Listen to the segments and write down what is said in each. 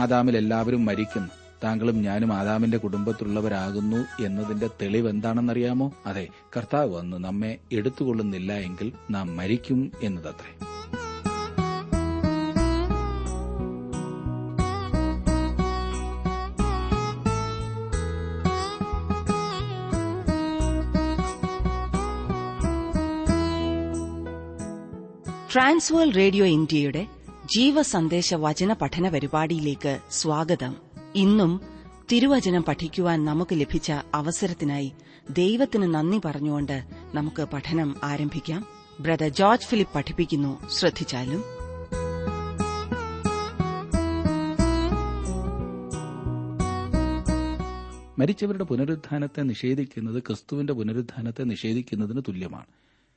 ആദാമിൽ എല്ലാവരും മരിക്കുന്നു താങ്കളും ഞാനും ആദാമിന്റെ കുടുംബത്തിലുള്ളവരാകുന്നു എന്നതിന്റെ തെളിവ് എന്താണെന്നറിയാമോ അതെ കർത്താവ് വന്ന് നമ്മെ എടുത്തുകൊള്ളുന്നില്ല എങ്കിൽ നാം മരിക്കും എന്നതത്രേ ട്രാൻസ്വേൾ റേഡിയോ ഇന്ത്യയുടെ ജീവസന്ദേശ വചന പഠന പരിപാടിയിലേക്ക് സ്വാഗതം ഇന്നും തിരുവചനം പഠിക്കുവാൻ നമുക്ക് ലഭിച്ച അവസരത്തിനായി ദൈവത്തിന് നന്ദി പറഞ്ഞുകൊണ്ട് നമുക്ക് പഠനം ആരംഭിക്കാം ബ്രദർ ജോർജ് ഫിലിപ്പ് പഠിപ്പിക്കുന്നു ശ്രദ്ധിച്ചാലും മരിച്ചവരുടെ പുനരുത്ഥാനത്തെ നിഷേധിക്കുന്നത് ക്രിസ്തുവിന്റെ പുനരുത്ഥാനത്തെ നിഷേധിക്കുന്നതിന് തുല്യമാണ്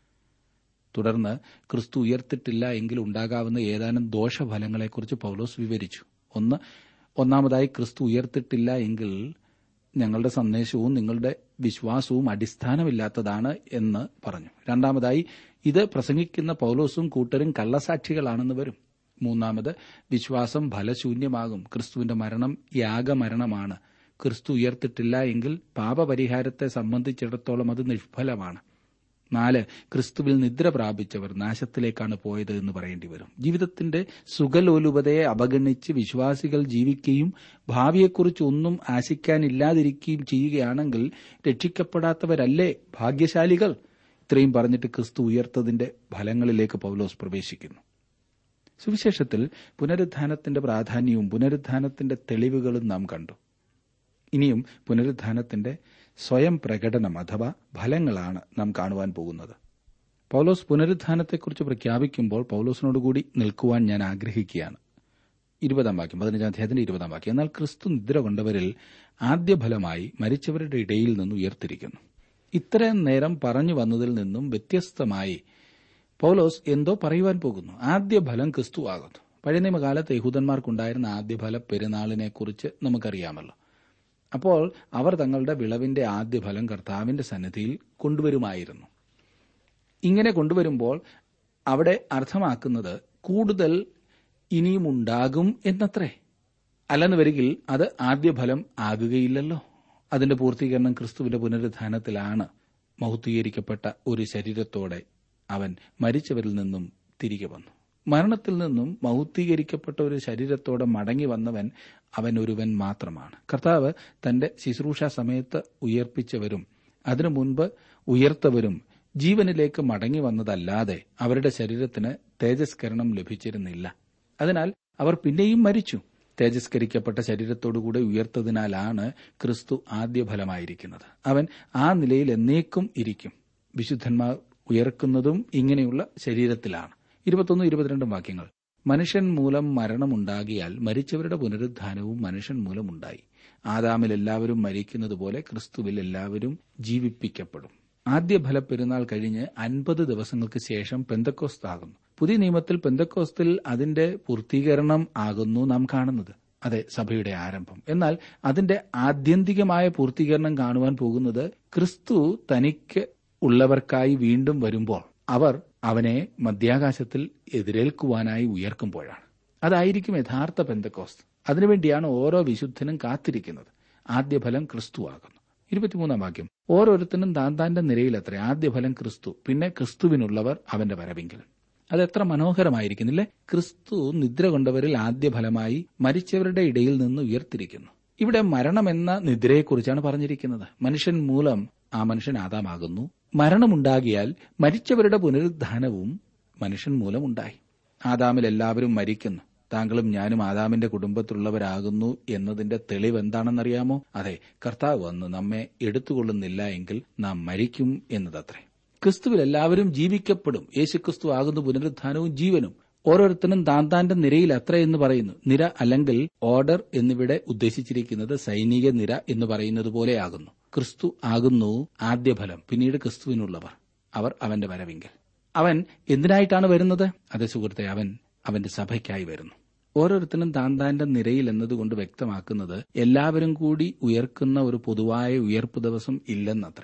തുടർന്ന് ക്രിസ്തു ഉയർത്തിട്ടില്ല എങ്കിൽ ഉണ്ടാകാവുന്ന ഏതാനും ദോഷഫലങ്ങളെക്കുറിച്ച് പൗലോസ് വിവരിച്ചു ഒന്ന് ഒന്നാമതായി ക്രിസ്തു ഉയർത്തിട്ടില്ല എങ്കിൽ ഞങ്ങളുടെ സന്ദേശവും നിങ്ങളുടെ വിശ്വാസവും അടിസ്ഥാനമില്ലാത്തതാണ് എന്ന് പറഞ്ഞു രണ്ടാമതായി ഇത് പ്രസംഗിക്കുന്ന പൗലോസും കൂട്ടരും കള്ളസാക്ഷികളാണെന്ന് വരും മൂന്നാമത് വിശ്വാസം ഫലശൂന്യമാകും ക്രിസ്തുവിന്റെ മരണം യാഗമരണമാണ് ക്രിസ്തു ഉയർത്തിട്ടില്ല എങ്കിൽ പാപപരിഹാരത്തെ സംബന്ധിച്ചിടത്തോളം അത് നിഷ്ഫലമാണ് നാല് ക്രിസ്തുവിൽ നിദ്ര പ്രാപിച്ചവർ നാശത്തിലേക്കാണ് പോയത് എന്ന് പറയേണ്ടി വരും ജീവിതത്തിന്റെ സുഖലോലുപതയെ അവഗണിച്ച് വിശ്വാസികൾ ജീവിക്കുകയും ഭാവിയെക്കുറിച്ച് ഒന്നും ആശിക്കാനില്ലാതിരിക്കുകയും ചെയ്യുകയാണെങ്കിൽ രക്ഷിക്കപ്പെടാത്തവരല്ലേ ഭാഗ്യശാലികൾ ഇത്രയും പറഞ്ഞിട്ട് ക്രിസ്തു ഉയർത്തതിന്റെ ഫലങ്ങളിലേക്ക് പൗലോസ് പ്രവേശിക്കുന്നു സുവിശേഷത്തിൽ പുനരുത്ഥാനത്തിന്റെ പ്രാധാന്യവും പുനരുത്ഥാനത്തിന്റെ തെളിവുകളും നാം കണ്ടു ഇനിയും പുനരുത്ഥാനത്തിന്റെ സ്വയം പ്രകടനം അഥവാ ഫലങ്ങളാണ് നാം കാണുവാൻ പോകുന്നത് പൗലോസ് പുനരുത്ഥാനത്തെക്കുറിച്ച് പ്രഖ്യാപിക്കുമ്പോൾ പൗലോസിനോടുകൂടി നിൽക്കുവാൻ ഞാൻ ആഗ്രഹിക്കുകയാണ് ഇരുപതാം വാക്യം പതിനഞ്ചാം അധ്യായത്തിന്റെ ഇരുപതാം വാക്യം എന്നാൽ ക്രിസ്തു നിദ്ര കൊണ്ടവരിൽ ആദ്യഫലമായി മരിച്ചവരുടെ ഇടയിൽ നിന്ന് ഉയർത്തിരിക്കുന്നു ഇത്രയും നേരം പറഞ്ഞു വന്നതിൽ നിന്നും വ്യത്യസ്തമായി പൗലോസ് എന്തോ പറയുവാൻ പോകുന്നു ആദ്യ ഫലം ക്രിസ്തു ആകുന്നു പഴയ നിയമകാലത്ത് യഹൂദന്മാർക്കുണ്ടായിരുന്ന ആദ്യഫല പെരുന്നാളിനെക്കുറിച്ച് നമുക്കറിയാമല്ലോ അപ്പോൾ അവർ തങ്ങളുടെ വിളവിന്റെ ആദ്യ ഫലം കർത്താവിന്റെ സന്നിധിയിൽ കൊണ്ടുവരുമായിരുന്നു ഇങ്ങനെ കൊണ്ടുവരുമ്പോൾ അവിടെ അർത്ഥമാക്കുന്നത് കൂടുതൽ ഇനിയും ഉണ്ടാകും എന്നത്രേ അല്ലെന്ന് വരികിൽ അത് ആദ്യ ഫലം ആകുകയില്ലല്ലോ അതിന്റെ പൂർത്തീകരണം ക്രിസ്തുവിന്റെ പുനരുദ്ധാനത്തിലാണ് മഹത്വീകരിക്കപ്പെട്ട ഒരു ശരീരത്തോടെ അവൻ മരിച്ചവരിൽ നിന്നും തിരികെ വന്നു മരണത്തിൽ നിന്നും മൗത്തീകരിക്കപ്പെട്ട ഒരു ശരീരത്തോടെ മടങ്ങി വന്നവൻ അവൻ ഒരുവൻ മാത്രമാണ് കർത്താവ് തന്റെ ശുശ്രൂഷ സമയത്ത് ഉയർപ്പിച്ചവരും അതിനു മുൻപ് ഉയർത്തവരും ജീവനിലേക്ക് മടങ്ങി വന്നതല്ലാതെ അവരുടെ ശരീരത്തിന് തേജസ്കരണം ലഭിച്ചിരുന്നില്ല അതിനാൽ അവർ പിന്നെയും മരിച്ചു തേജസ്കരിക്കപ്പെട്ട ശരീരത്തോടുകൂടെ ഉയർത്തതിനാലാണ് ക്രിസ്തു ആദ്യഫലമായിരിക്കുന്നത് അവൻ ആ നിലയിൽ എന്നേക്കും ഇരിക്കും വിശുദ്ധന്മാർ ഉയർക്കുന്നതും ഇങ്ങനെയുള്ള ശരീരത്തിലാണ് ഇരുപത്തൊന്ന് ഇരുപത്തിരണ്ടും വാക്യങ്ങൾ മനുഷ്യൻ മൂലം മരണമുണ്ടാകിയാൽ മരിച്ചവരുടെ പുനരുദ്ധാനവും മനുഷ്യൻ മൂലം ഉണ്ടായി ആദാമിൽ എല്ലാവരും മരിക്കുന്നതുപോലെ ക്രിസ്തുവിൽ എല്ലാവരും ജീവിപ്പിക്കപ്പെടും ആദ്യ ഫലപ്പെരുന്നാൾ കഴിഞ്ഞ് അൻപത് ദിവസങ്ങൾക്ക് ശേഷം പെന്തക്കോസ്താകുന്നു പുതിയ നിയമത്തിൽ പെന്തക്കോസ്തിൽ അതിന്റെ പൂർത്തീകരണം ആകുന്നു നാം കാണുന്നത് അതെ സഭയുടെ ആരംഭം എന്നാൽ അതിന്റെ ആത്യന്തികമായ പൂർത്തീകരണം കാണുവാൻ പോകുന്നത് ക്രിസ്തു തനിക്ക് ഉള്ളവർക്കായി വീണ്ടും വരുമ്പോൾ അവർ അവനെ മധ്യാകാശത്തിൽ എതിരേൽക്കുവാനായി ഉയർക്കുമ്പോഴാണ് അതായിരിക്കും യഥാർത്ഥ പെന്തക്കോസ്ത് അതിനുവേണ്ടിയാണ് ഓരോ വിശുദ്ധനും കാത്തിരിക്കുന്നത് ആദ്യഫലം ക്രിസ്തുവാകുന്നു ഇരുപത്തിമൂന്നാം വാക്യം ഓരോരുത്തരും താൻ താന്റെ നിരയിലത്ര ആദ്യഫലം ക്രിസ്തു പിന്നെ ക്രിസ്തുവിനുള്ളവർ അവന്റെ വരവിങ്കിൽ അതെത്ര മനോഹരമായിരിക്കുന്നില്ലേ ക്രിസ്തു നിദ്ര കൊണ്ടവരിൽ ആദ്യഫലമായി മരിച്ചവരുടെ ഇടയിൽ നിന്ന് ഉയർത്തിരിക്കുന്നു ഇവിടെ മരണമെന്ന നിദ്രയെക്കുറിച്ചാണ് പറഞ്ഞിരിക്കുന്നത് മനുഷ്യൻ മൂലം ആ മനുഷ്യൻ ആദാമാകുന്നു മരണമുണ്ടാകിയാൽ മരിച്ചവരുടെ പുനരുദ്ധാനവും മനുഷ്യൻ മൂലമുണ്ടായി ആദാമിൽ എല്ലാവരും മരിക്കുന്നു താങ്കളും ഞാനും ആദാമിന്റെ കുടുംബത്തിലുള്ളവരാകുന്നു എന്നതിന്റെ തെളിവ് എന്താണെന്നറിയാമോ അതെ കർത്താവ് വന്ന് നമ്മെ എടുത്തുകൊള്ളുന്നില്ല എങ്കിൽ നാം മരിക്കും എന്നതത്രേ ക്രിസ്തുവിൽ എല്ലാവരും ജീവിക്കപ്പെടും യേശുക്രിസ്തു ആകുന്ന പുനരുദ്ധാനവും ജീവനും ഓരോരുത്തരും താൻ താന്റെ നിരയിൽ അത്ര എന്ന് പറയുന്നു നിര അല്ലെങ്കിൽ ഓർഡർ എന്നിവിടെ ഉദ്ദേശിച്ചിരിക്കുന്നത് സൈനിക നിര എന്ന് പറയുന്നത് പോലെയാകുന്നു ക്രിസ്തു ആകുന്നു ആദ്യഫലം പിന്നീട് ക്രിസ്തുവിനുള്ളവർ അവർ അവന്റെ വരവിങ്കൽ അവൻ എന്തിനായിട്ടാണ് വരുന്നത് അതെ സുഹൃത്തെ അവൻ അവന്റെ സഭയ്ക്കായി വരുന്നു ഓരോരുത്തരും താൻ താന്റെ നിരയിൽ എന്നതുകൊണ്ട് വ്യക്തമാക്കുന്നത് എല്ലാവരും കൂടി ഉയർക്കുന്ന ഒരു പൊതുവായ ഉയർപ്പ് ദിവസം ഇല്ലെന്നത്രേ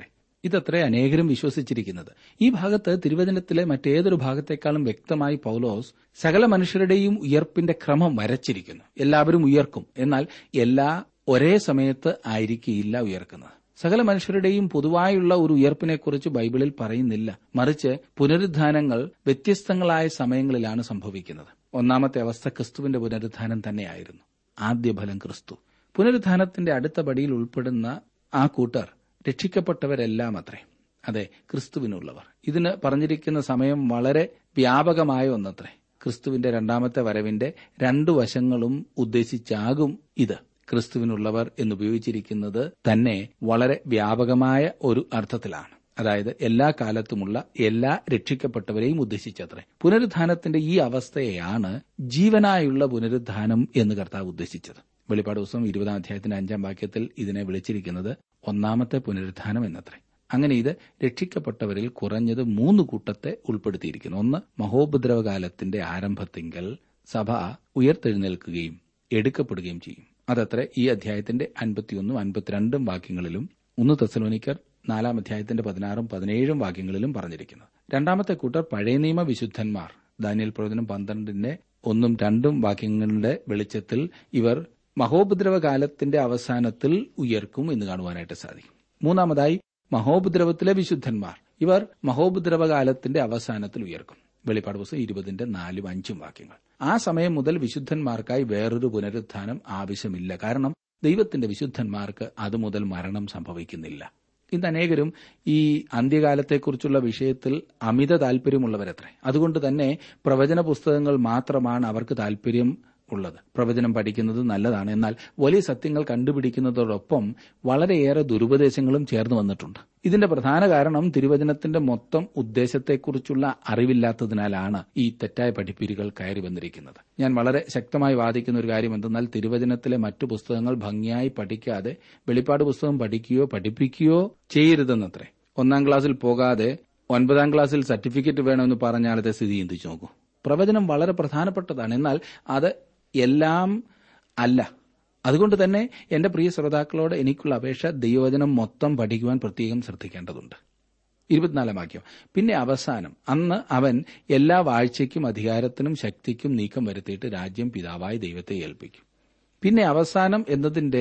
ഇതത്രേ അനേകരും വിശ്വസിച്ചിരിക്കുന്നത് ഈ ഭാഗത്ത് തിരുവചനത്തിലെ മറ്റേതൊരു ഭാഗത്തെക്കാളും വ്യക്തമായി പൗലോസ് സകല മനുഷ്യരുടെയും ഉയർപ്പിന്റെ ക്രമം വരച്ചിരിക്കുന്നു എല്ലാവരും ഉയർക്കും എന്നാൽ എല്ലാ ഒരേ സമയത്ത് ആയിരിക്കില്ല ഉയർക്കുന്നത് സകല മനുഷ്യരുടെയും പൊതുവായുള്ള ഒരു ഉയർപ്പിനെക്കുറിച്ച് ബൈബിളിൽ പറയുന്നില്ല മറിച്ച് പുനരുദ്ധാനങ്ങൾ വ്യത്യസ്തങ്ങളായ സമയങ്ങളിലാണ് സംഭവിക്കുന്നത് ഒന്നാമത്തെ അവസ്ഥ ക്രിസ്തുവിന്റെ പുനരുദ്ധാനം തന്നെയായിരുന്നു ആദ്യ ഫലം ക്രിസ്തു പുനരുദ്ധാനത്തിന്റെ അടുത്ത പടിയിൽ ഉൾപ്പെടുന്ന ആ കൂട്ടർ രക്ഷിക്കപ്പെട്ടവരെല്ലാം അത്രേ അതെ ക്രിസ്തുവിനുള്ളവർ ഇതിന് പറഞ്ഞിരിക്കുന്ന സമയം വളരെ വ്യാപകമായ ഒന്നത്രേ ക്രിസ്തുവിന്റെ രണ്ടാമത്തെ വരവിന്റെ രണ്ടു വശങ്ങളും ഉദ്ദേശിച്ചാകും ഇത് ക്രിസ്തുവിനുള്ളവർ എന്നുപയോഗിച്ചിരിക്കുന്നത് തന്നെ വളരെ വ്യാപകമായ ഒരു അർത്ഥത്തിലാണ് അതായത് എല്ലാ കാലത്തുമുള്ള എല്ലാ രക്ഷിക്കപ്പെട്ടവരെയും ഉദ്ദേശിച്ചത്രേ പുനരുദ്ധാനത്തിന്റെ ഈ അവസ്ഥയെയാണ് ജീവനായുള്ള പുനരുദ്ധാനം എന്ന് കർത്താവ് ഉദ്ദേശിച്ചത് വെളിപ്പാട് ദിവസം ഇരുപതാം അധ്യായത്തിന്റെ അഞ്ചാം വാക്യത്തിൽ ഇതിനെ വിളിച്ചിരിക്കുന്നത് ഒന്നാമത്തെ പുനരുദ്ധാനം എന്നത്രേ അങ്ങനെ ഇത് രക്ഷിക്കപ്പെട്ടവരിൽ കുറഞ്ഞത് മൂന്ന് കൂട്ടത്തെ ഉൾപ്പെടുത്തിയിരിക്കുന്നു ഒന്ന് മഹോപദ്രവകാലത്തിന്റെ ആരംഭത്തിങ്കൽ സഭ ഉയർത്തെഴുന്നേൽക്കുകയും എടുക്കപ്പെടുകയും ചെയ്യും അതത്ര ഈ അധ്യായത്തിന്റെ അൻപത്തിയൊന്നും അൻപത്തിരണ്ടും വാക്യങ്ങളിലും ഒന്ന് തെസലോനിക്കർ നാലാം അധ്യായത്തിന്റെ പതിനാറും പതിനേഴും വാക്യങ്ങളിലും പറഞ്ഞിരിക്കുന്നത് രണ്ടാമത്തെ കൂട്ടർ പഴയ നിയമ വിശുദ്ധന്മാർ ദാനിയൽ പ്രവചനം പന്ത്രണ്ടിന്റെ ഒന്നും രണ്ടും വാക്യങ്ങളുടെ വെളിച്ചത്തിൽ ഇവർ മഹോപദ്രവകാലത്തിന്റെ അവസാനത്തിൽ ഉയർക്കും എന്ന് കാണുവാനായിട്ട് സാധിക്കും മൂന്നാമതായി മഹോപദ്രവത്തിലെ വിശുദ്ധന്മാർ ഇവർ മഹോപദ്രവകാലത്തിന്റെ അവസാനത്തിൽ ഉയർക്കും വെളിപ്പാട് പുസ്തകം ഇരുപതിന്റെ നാലും അഞ്ചും വാക്യങ്ങൾ ആ സമയം മുതൽ വിശുദ്ധന്മാർക്കായി വേറൊരു പുനരുത്ഥാനം ആവശ്യമില്ല കാരണം ദൈവത്തിന്റെ വിശുദ്ധന്മാർക്ക് അതുമുതൽ മരണം സംഭവിക്കുന്നില്ല ഇന്ന് അനേകരും ഈ അന്ത്യകാലത്തെക്കുറിച്ചുള്ള വിഷയത്തിൽ അമിത താല്പര്യമുള്ളവരത്രേ അതുകൊണ്ട് തന്നെ പ്രവചന പുസ്തകങ്ങൾ മാത്രമാണ് അവർക്ക് താല്പര്യം ഉള്ളത് പ്രവചനം പഠിക്കുന്നത് നല്ലതാണ് എന്നാൽ വലിയ സത്യങ്ങൾ കണ്ടുപിടിക്കുന്നതോടൊപ്പം വളരെയേറെ ദുരുപദേശങ്ങളും ചേർന്ന് വന്നിട്ടുണ്ട് ഇതിന്റെ പ്രധാന കാരണം തിരുവചനത്തിന്റെ മൊത്തം ഉദ്ദേശത്തെക്കുറിച്ചുള്ള അറിവില്ലാത്തതിനാലാണ് ഈ തെറ്റായ പഠിപ്പിരികൾ കയറി വന്നിരിക്കുന്നത് ഞാൻ വളരെ ശക്തമായി വാദിക്കുന്ന ഒരു കാര്യം എന്തെന്നാൽ തിരുവചനത്തിലെ മറ്റു പുസ്തകങ്ങൾ ഭംഗിയായി പഠിക്കാതെ വെളിപ്പാട് പുസ്തകം പഠിക്കുകയോ പഠിപ്പിക്കുകയോ ചെയ്യരുതെന്നത്രേ ഒന്നാം ക്ലാസ്സിൽ പോകാതെ ഒൻപതാം ക്ലാസ്സിൽ സർട്ടിഫിക്കറ്റ് വേണമെന്ന് പറഞ്ഞാലത്തെ സ്ഥിതി ചിന്തിച്ചു നോക്കൂ പ്രവചനം വളരെ പ്രധാനപ്പെട്ടതാണ് എന്നാൽ അത് എല്ലാം അല്ല അതുകൊണ്ട് തന്നെ എന്റെ പ്രിയ ശ്രോതാക്കളോട് എനിക്കുള്ള അപേക്ഷ ദൈവവചനം മൊത്തം പഠിക്കുവാൻ പ്രത്യേകം ശ്രദ്ധിക്കേണ്ടതുണ്ട് ഇരുപത്തിനാലാം വാക്യം പിന്നെ അവസാനം അന്ന് അവൻ എല്ലാ വാഴ്ചയ്ക്കും അധികാരത്തിനും ശക്തിക്കും നീക്കം വരുത്തിയിട്ട് രാജ്യം പിതാവായ ദൈവത്തെ ഏൽപ്പിക്കും പിന്നെ അവസാനം എന്നതിന്റെ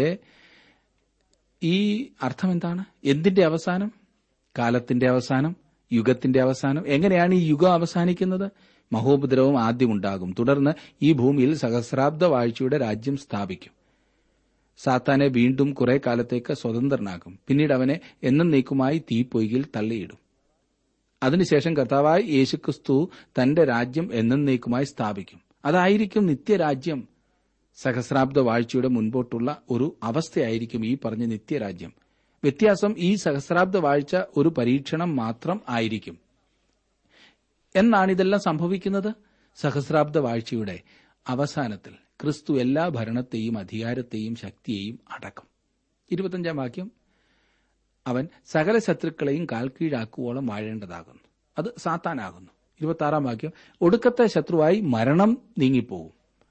ഈ അർത്ഥം എന്താണ് എന്തിന്റെ അവസാനം കാലത്തിന്റെ അവസാനം യുഗത്തിന്റെ അവസാനം എങ്ങനെയാണ് ഈ യുഗം അവസാനിക്കുന്നത് മഹോപദ്രവം ആദ്യം ഉണ്ടാകും തുടർന്ന് ഈ ഭൂമിയിൽ സഹസ്രാബ്ദ വാഴ്ചയുടെ രാജ്യം സ്ഥാപിക്കും സാത്താനെ വീണ്ടും കുറെ കാലത്തേക്ക് സ്വതന്ത്രനാക്കും പിന്നീട് അവനെ എന്നും നീക്കുമായി തീപ്പൊയ്കിൽ തള്ളിയിടും അതിനുശേഷം കർത്താവായ യേശുക്രിസ്തു തന്റെ രാജ്യം എന്നേക്കുമായി സ്ഥാപിക്കും അതായിരിക്കും നിത്യരാജ്യം സഹസ്രാബ്ദ വാഴ്ചയുടെ മുൻപോട്ടുള്ള ഒരു അവസ്ഥയായിരിക്കും ഈ പറഞ്ഞ നിത്യരാജ്യം വ്യത്യാസം ഈ സഹസ്രാബ്ദ വാഴ്ച ഒരു പരീക്ഷണം മാത്രം ആയിരിക്കും എന്നാണ് ഇതെല്ലാം സംഭവിക്കുന്നത് സഹസ്രാബ്ദ വാഴ്ചയുടെ അവസാനത്തിൽ ക്രിസ്തു എല്ലാ ഭരണത്തെയും അധികാരത്തെയും ശക്തിയെയും അടക്കും ഇരുപത്തഞ്ചാം വാക്യം അവൻ സകല ശത്രുക്കളെയും കാൽക്കീഴാക്കുവോളം വാഴേണ്ടതാകുന്നു അത് സാത്താനാകുന്നു ഇരുപത്തി വാക്യം ഒടുക്കത്തെ ശത്രുവായി മരണം നീങ്ങിപ്പോകും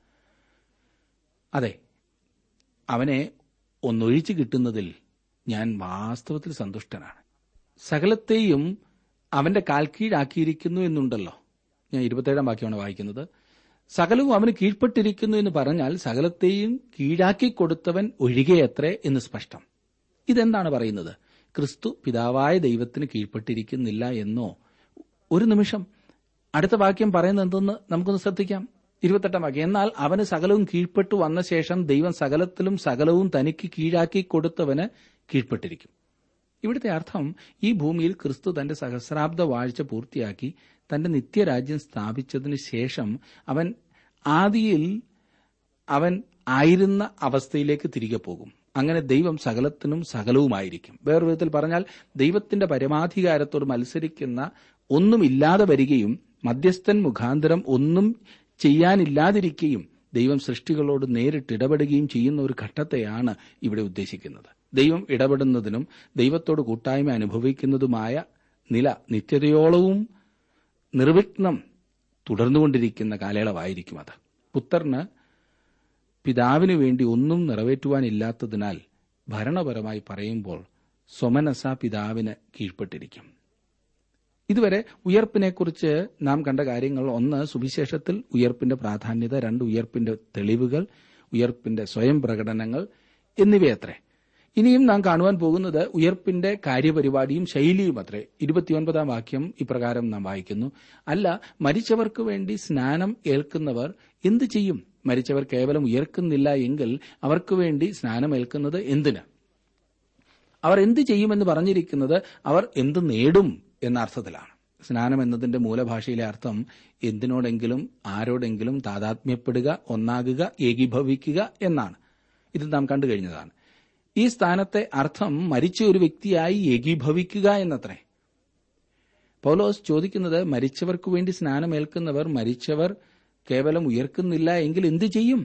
അതെ അവനെ ഒന്നൊഴിച്ചു കിട്ടുന്നതിൽ ഞാൻ വാസ്തവത്തിൽ സന്തുഷ്ടനാണ് സകലത്തെയും അവന്റെ കാൽ കീഴാക്കിയിരിക്കുന്നു എന്നുണ്ടല്ലോ ഞാൻ ഇരുപത്തേഴാം വാക്യമാണ് വായിക്കുന്നത് സകലവും അവന് കീഴ്പ്പെട്ടിരിക്കുന്നു എന്ന് പറഞ്ഞാൽ സകലത്തെയും കീഴാക്കി കൊടുത്തവൻ ഒഴികെയത്രേ എന്ന് സ്പഷ്ടം ഇതെന്താണ് പറയുന്നത് ക്രിസ്തു പിതാവായ ദൈവത്തിന് കീഴ്പ്പെട്ടിരിക്കുന്നില്ല എന്നോ ഒരു നിമിഷം അടുത്ത വാക്യം പറയുന്നത് എന്തെന്ന് നമുക്കൊന്ന് ശ്രദ്ധിക്കാം ഇരുപത്തെട്ടാം വാക്യം എന്നാൽ അവന് സകലവും കീഴ്പ്പെട്ടു വന്ന ശേഷം ദൈവം സകലത്തിലും സകലവും തനിക്ക് കീഴാക്കി കൊടുത്തവന് കീഴ്പ്പെട്ടിരിക്കും ഇവിടുത്തെ അർത്ഥം ഈ ഭൂമിയിൽ ക്രിസ്തു തന്റെ സഹസ്രാബ്ദ വാഴ്ച പൂർത്തിയാക്കി തന്റെ നിത്യരാജ്യം സ്ഥാപിച്ചതിന് ശേഷം അവൻ ആദിയിൽ അവൻ ആയിരുന്ന അവസ്ഥയിലേക്ക് തിരികെ പോകും അങ്ങനെ ദൈവം സകലത്തിനും സകലവുമായിരിക്കും വേറൊരു വിധത്തിൽ പറഞ്ഞാൽ ദൈവത്തിന്റെ പരമാധികാരത്തോട് മത്സരിക്കുന്ന ഒന്നുമില്ലാതെ വരികയും മധ്യസ്ഥൻ മുഖാന്തരം ഒന്നും ചെയ്യാനില്ലാതിരിക്കുകയും ദൈവം സൃഷ്ടികളോട് നേരിട്ട് ഇടപെടുകയും ചെയ്യുന്ന ഒരു ഘട്ടത്തെയാണ് ഇവിടെ ഉദ്ദേശിക്കുന്നത് ദൈവം ഇടപെടുന്നതിനും ദൈവത്തോട് കൂട്ടായ്മ അനുഭവിക്കുന്നതുമായ നില നിത്യതയോളവും നിർവിഘ്നം തുടർന്നുകൊണ്ടിരിക്കുന്ന കാലയളവായിരിക്കും അത് പുത്രന് പിതാവിനു വേണ്ടി ഒന്നും നിറവേറ്റുവാനില്ലാത്തതിനാൽ ഭരണപരമായി പറയുമ്പോൾ സ്വമനസ പിതാവിന് കീഴ്പ്പെട്ടിരിക്കും ഇതുവരെ ഉയർപ്പിനെക്കുറിച്ച് നാം കണ്ട കാര്യങ്ങൾ ഒന്ന് സുവിശേഷത്തിൽ ഉയർപ്പിന്റെ പ്രാധാന്യത രണ്ട് ഉയർപ്പിന്റെ തെളിവുകൾ ഉയർപ്പിന്റെ സ്വയം പ്രകടനങ്ങൾ എന്നിവയത്രേ ഇനിയും നാം കാണുവാൻ പോകുന്നത് ഉയർപ്പിന്റെ കാര്യപരിപാടിയും ശൈലിയും അത്രേ ഇരുപത്തിയൊൻപതാം വാക്യം ഇപ്രകാരം നാം വായിക്കുന്നു അല്ല മരിച്ചവർക്ക് വേണ്ടി സ്നാനം ഏൽക്കുന്നവർ എന്തു ചെയ്യും മരിച്ചവർ കേവലം ഉയർക്കുന്നില്ല എങ്കിൽ അവർക്ക് വേണ്ടി സ്നാനം ഏൽക്കുന്നത് എന്തിന് അവർ എന്ത് ചെയ്യുമെന്ന് പറഞ്ഞിരിക്കുന്നത് അവർ എന്ത് നേടും എന്ന അർത്ഥത്തിലാണ് സ്നാനം എന്നതിന്റെ മൂലഭാഷയിലെ അർത്ഥം എന്തിനോടെങ്കിലും ആരോടെങ്കിലും താതാത്മ്യപ്പെടുക ഒന്നാകുക ഏകീഭവിക്കുക എന്നാണ് ഇത് നാം കണ്ടു കഴിഞ്ഞതാണ് ഈ സ്ഥാനത്തെ അർത്ഥം മരിച്ച ഒരു വ്യക്തിയായി ഏകീഭവിക്കുക എന്നത്രേ പൗലോസ് ചോദിക്കുന്നത് മരിച്ചവർക്ക് വേണ്ടി സ്നാനമേൽക്കുന്നവർ മരിച്ചവർ കേവലം ഉയർക്കുന്നില്ല എങ്കിൽ എന്തു ചെയ്യും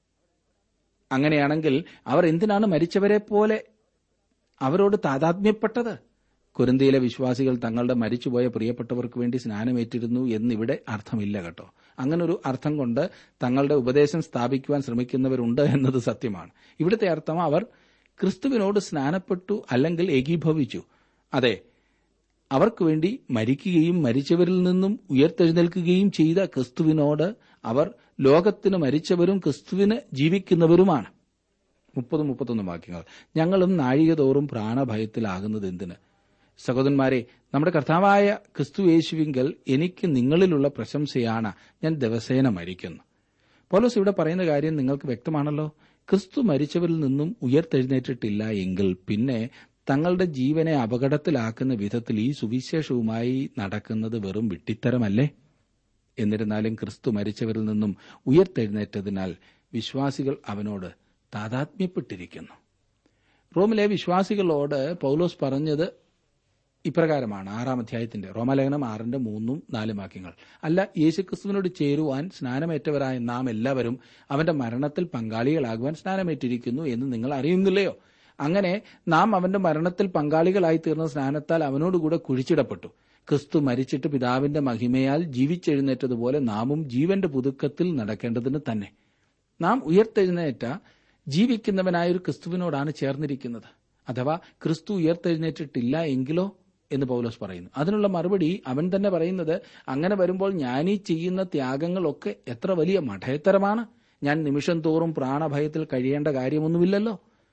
അങ്ങനെയാണെങ്കിൽ അവർ എന്തിനാണ് മരിച്ചവരെ പോലെ അവരോട് താതാത്മ്യപ്പെട്ടത് കുരുന്തിയിലെ വിശ്വാസികൾ തങ്ങളുടെ മരിച്ചുപോയ പ്രിയപ്പെട്ടവർക്ക് വേണ്ടി സ്നാനമേറ്റിരുന്നു എന്നിവിടെ അർത്ഥമില്ല കേട്ടോ അങ്ങനൊരു അർത്ഥം കൊണ്ട് തങ്ങളുടെ ഉപദേശം സ്ഥാപിക്കുവാൻ ശ്രമിക്കുന്നവരുണ്ട് എന്നത് സത്യമാണ് ഇവിടുത്തെ അർത്ഥം അവർ ക്രിസ്തുവിനോട് സ്നാനപ്പെട്ടു അല്ലെങ്കിൽ ഏകീഭവിച്ചു അതെ അവർക്ക് വേണ്ടി മരിക്കുകയും മരിച്ചവരിൽ നിന്നും ഉയർത്തെഴുന്നേൽക്കുകയും ചെയ്ത ക്രിസ്തുവിനോട് അവർ ലോകത്തിന് മരിച്ചവരും ക്രിസ്തുവിന് ജീവിക്കുന്നവരുമാണ് മുപ്പത് മുപ്പത്തൊന്ന് വാക്യങ്ങൾ ഞങ്ങളും നാഴികതോറും പ്രാണഭയത്തിലാകുന്നത് എന്തിന് സഹോദരന്മാരെ നമ്മുടെ കർത്താവായ ക്രിസ്തു യേശുവിങ്കൽ എനിക്ക് നിങ്ങളിലുള്ള പ്രശംസയാണ് ഞാൻ ദിവസേന മരിക്കുന്നു പോലോസ് ഇവിടെ പറയുന്ന കാര്യം നിങ്ങൾക്ക് വ്യക്തമാണല്ലോ ക്രിസ്തു മരിച്ചവരിൽ നിന്നും ഉയർത്തെഴുന്നേറ്റിട്ടില്ല എങ്കിൽ പിന്നെ തങ്ങളുടെ ജീവനെ അപകടത്തിലാക്കുന്ന വിധത്തിൽ ഈ സുവിശേഷവുമായി നടക്കുന്നത് വെറും വിട്ടിത്തരമല്ലേ എന്നിരുന്നാലും ക്രിസ്തു മരിച്ചവരിൽ നിന്നും ഉയർത്തെഴുന്നേറ്റതിനാൽ വിശ്വാസികൾ അവനോട് താതാത്മ്യപ്പെട്ടിരിക്കുന്നു റോമിലെ വിശ്വാസികളോട് പൗലോസ് പറഞ്ഞത് ഇപ്രകാരമാണ് ആറാം അധ്യായത്തിന്റെ റോമാലേഖനം ആറിന്റെ മൂന്നും നാലും വാക്യങ്ങൾ അല്ല യേശുക്രിസ്തുവിനോട് ചേരുവാൻ സ്നാനമേറ്റവരായ നാം എല്ലാവരും അവന്റെ മരണത്തിൽ പങ്കാളികളാകുവാൻ സ്നാനമേറ്റിരിക്കുന്നു എന്ന് നിങ്ങൾ അറിയുന്നില്ലയോ അങ്ങനെ നാം അവന്റെ മരണത്തിൽ പങ്കാളികളായി തീർന്ന സ്നാനത്താൽ അവനോടുകൂടെ കുഴിച്ചിടപ്പെട്ടു ക്രിസ്തു മരിച്ചിട്ട് പിതാവിന്റെ മഹിമയാൽ ജീവിച്ചെഴുന്നേറ്റതുപോലെ നാമും ജീവന്റെ പുതുക്കത്തിൽ നടക്കേണ്ടതിന് തന്നെ നാം ഉയർത്തെഴുന്നേറ്റ ജീവിക്കുന്നവനായ ഒരു ക്രിസ്തുവിനോടാണ് ചേർന്നിരിക്കുന്നത് അഥവാ ക്രിസ്തു ഉയർത്തെഴുന്നേറ്റിട്ടില്ല എങ്കിലോ എന്ന് പൗലോസ് പറയുന്നു അതിനുള്ള മറുപടി അവൻ തന്നെ പറയുന്നത് അങ്ങനെ വരുമ്പോൾ ഞാനീ ചെയ്യുന്ന ത്യാഗങ്ങളൊക്കെ എത്ര വലിയ മഠയത്തരമാണ് ഞാൻ നിമിഷം തോറും പ്രാണഭയത്തിൽ കഴിയേണ്ട കാര്യമൊന്നുമില്ലല്ലോ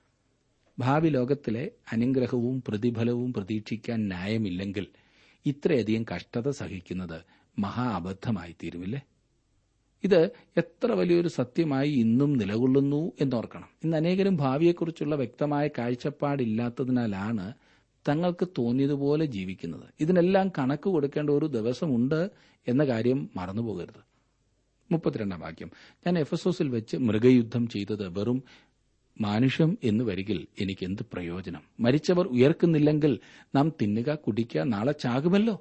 ഭാവി ലോകത്തിലെ അനുഗ്രഹവും പ്രതിഫലവും പ്രതീക്ഷിക്കാൻ ന്യായമില്ലെങ്കിൽ ഇത്രയധികം കഷ്ടത സഹിക്കുന്നത് മഹാ അബദ്ധമായി തീരുമില്ലേ ഇത് എത്ര വലിയൊരു സത്യമായി ഇന്നും നിലകൊള്ളുന്നു എന്നോർക്കണം ഇന്ന് അനേകരും ഭാവിയെക്കുറിച്ചുള്ള വ്യക്തമായ കാഴ്ചപ്പാടില്ലാത്തതിനാലാണ് തങ്ങൾക്ക് തോന്നിയതുപോലെ ജീവിക്കുന്നത് ഇതിനെല്ലാം കണക്ക് കൊടുക്കേണ്ട ഒരു ദിവസമുണ്ട് എന്ന കാര്യം മറന്നുപോകരുത് മുപ്പത്തിരണ്ടാം വാക്യം ഞാൻ എഫസോസിൽ വെച്ച് മൃഗയുദ്ധം ചെയ്തത് വെറും മാനുഷ്യം എന്ന് വരികിൽ എനിക്ക് എന്ത് പ്രയോജനം മരിച്ചവർ ഉയർക്കുന്നില്ലെങ്കിൽ നാം തിന്നുക കുടിക്കുക നാളെ ചാകുമല്ലോ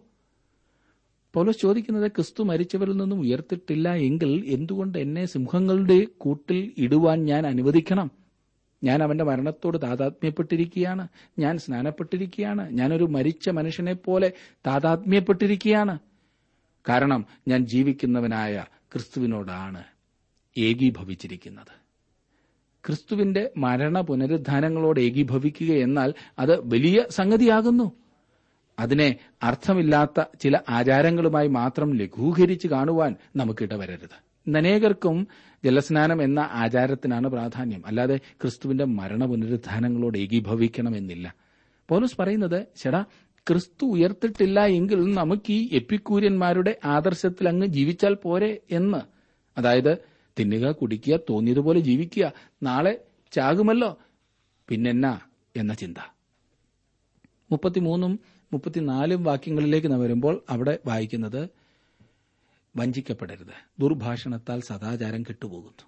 പൗലോസ് ചോദിക്കുന്നത് ക്രിസ്തു മരിച്ചവരിൽ നിന്നും ഉയർത്തിട്ടില്ല എങ്കിൽ എന്തുകൊണ്ട് എന്നെ സിംഹങ്ങളുടെ കൂട്ടിൽ ഇടുവാൻ ഞാൻ അനുവദിക്കണം ഞാൻ അവന്റെ മരണത്തോട് താതാത്മ്യപ്പെട്ടിരിക്കുകയാണ് ഞാൻ സ്നാനപ്പെട്ടിരിക്കുകയാണ് ഞാനൊരു മരിച്ച മനുഷ്യനെ പോലെ താതാത്മ്യപ്പെട്ടിരിക്കുകയാണ് കാരണം ഞാൻ ജീവിക്കുന്നവനായ ക്രിസ്തുവിനോടാണ് ഏകീഭവിച്ചിരിക്കുന്നത് ക്രിസ്തുവിന്റെ മരണ പുനരുദ്ധാനങ്ങളോട് ഏകീഭവിക്കുക എന്നാൽ അത് വലിയ സംഗതിയാകുന്നു അതിനെ അർത്ഥമില്ലാത്ത ചില ആചാരങ്ങളുമായി മാത്രം ലഘൂകരിച്ച് കാണുവാൻ നമുക്കിടവരരുത് അനേകർക്കും ജലസ്നാനം എന്ന ആചാരത്തിനാണ് പ്രാധാന്യം അല്ലാതെ ക്രിസ്തുവിന്റെ മരണ പുനരുദ്ധാനങ്ങളോട് ഏകീഭവിക്കണമെന്നില്ല പോലീസ് പറയുന്നത് ചേടാ ക്രിസ്തു ഉയർത്തിട്ടില്ല എങ്കിൽ നമുക്ക് ഈ എപ്പിക്കൂര്യന്മാരുടെ ആദർശത്തിൽ അങ്ങ് ജീവിച്ചാൽ പോരെ എന്ന് അതായത് തിന്നുക കുടിക്കുക തോന്നിയതുപോലെ ജീവിക്കുക നാളെ ചാകുമല്ലോ പിന്നെന്നാ എന്ന ചിന്ത മുപ്പത്തിമൂന്നും മുപ്പത്തിനാലും വാക്യങ്ങളിലേക്ക് നാം വരുമ്പോൾ അവിടെ വായിക്കുന്നത് വഞ്ചിക്കപ്പെടരുത് ദുർഭാഷണത്താൽ സദാചാരം കെട്ടുപോകുന്നു